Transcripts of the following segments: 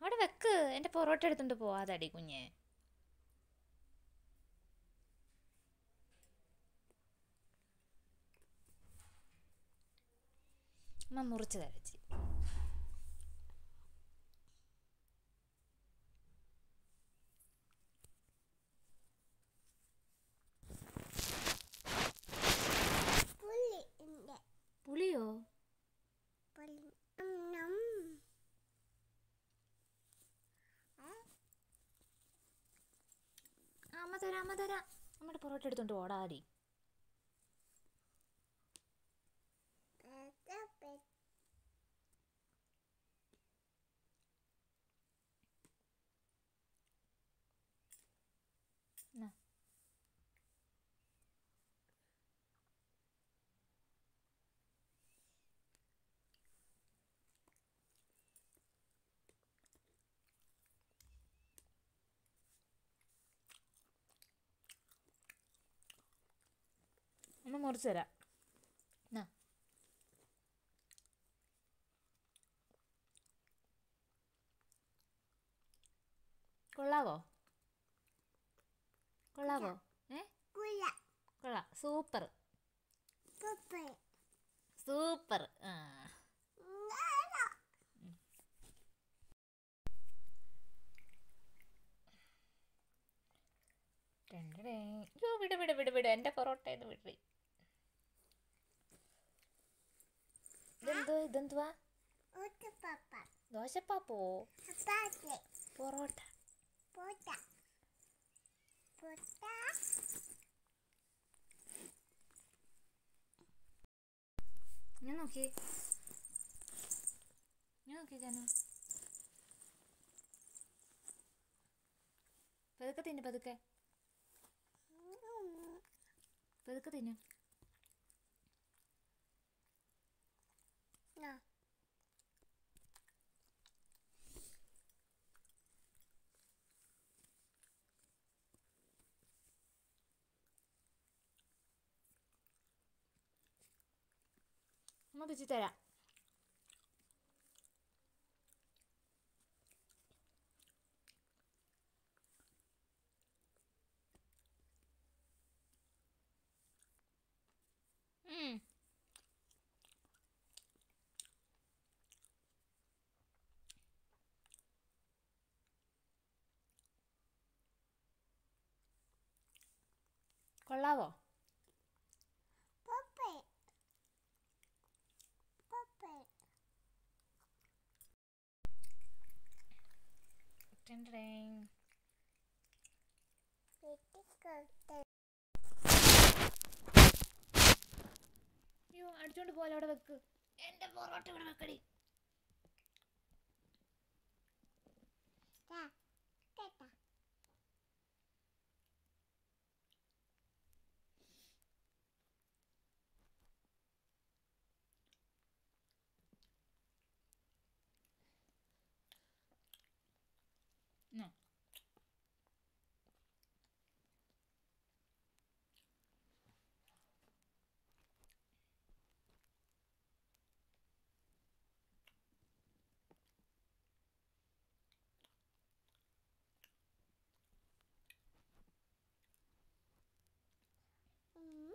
അവിടെ വെക്ക് എൻ്റെ പൊറോട്ട എടുത്തോണ്ട് പോവാതടി കുഞ്ഞെ അമ്മ മുറിച്ച് തരച്ചി പുളി ഉണ്ട് പുളിയോ പുളി നം ആ, അമ്മ തരാം അമ്മ തരാം അമ്മയുടെ പൊറോട്ട എടുത്തോണ്ട് ഓടാടി എന്നാ. അമ്മ മുറിച്ച് തരാം എന്നാ. കൊള്ളാവോ കൊള്ളാവോ ഏ കുല കൊള്ളാം സൂപ്പർ പപ്പ സൂപ്പർ ആ ടെണ്ടടേ. അയ്യോ വിട് വിട് വിട് വിട് എൻ്റെ പൊറോട്ട ഇത് വിട് ഇതെന്തോ ഇതെന്തുവാ ഒത്ത പപ്പ ദോശപ്പാപ്പോ അപ്പാത്തെ പൊറോട്ട പോട്ട പോട്ട ഞാൻ നോക്കിയേ ഞാൻ നോക്കിയേ ജാനു പതുക്കെ തിന്നു പതുക്കെ പതുക്കെ തിന്നു നാ അമ്മ പിച്ചി തരാം ഉം. കൊള്ളാവോ പപ്പ പപ്പ ടെൻഡറേങ്. വെട്ടിക്കൊടുത്ത അയ്യോ അടിച്ചോണ്ട് പോലെ അവിടെ വെക്ക് എന്റെ പൊറോട്ട ഇവിടെ വെക്കടി ടാ കേട്ടാ No. ഉം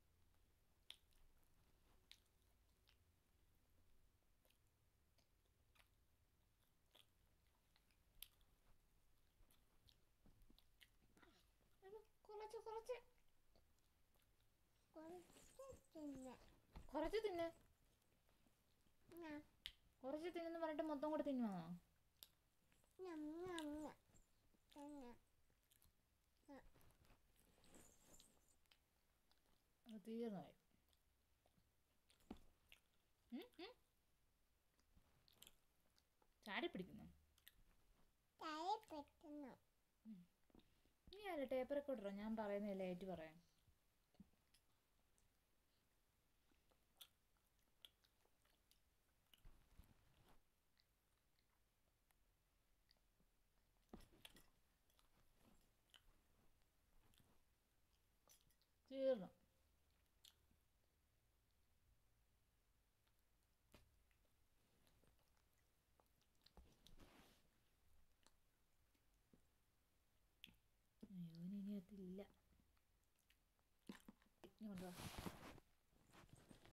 കുറച്ച് കുറച്ച് കുറച്ച് തിന്ന കുറച്ച് തിന്ന് നാ കുറച്ച് തിന്നെന്ന് പറഞ്ഞിട്ട് മൊത്തം കൂടെ തിന്നുവാണോ നം നം നം തന്ന അത് തീർന്നായി ഉം, ഉം. ചാടി പിടിക്കുന്നു താഴെ പെട്ടെന്ന് നീ അല്ല ടേപ്പർ റെക്കോർഡറോ ഞാൻ പറയുന്നില്ല ഏറ്റു പറയാം തീർന്നു ഇല്ല ഇനി കൊണ്ടുവാ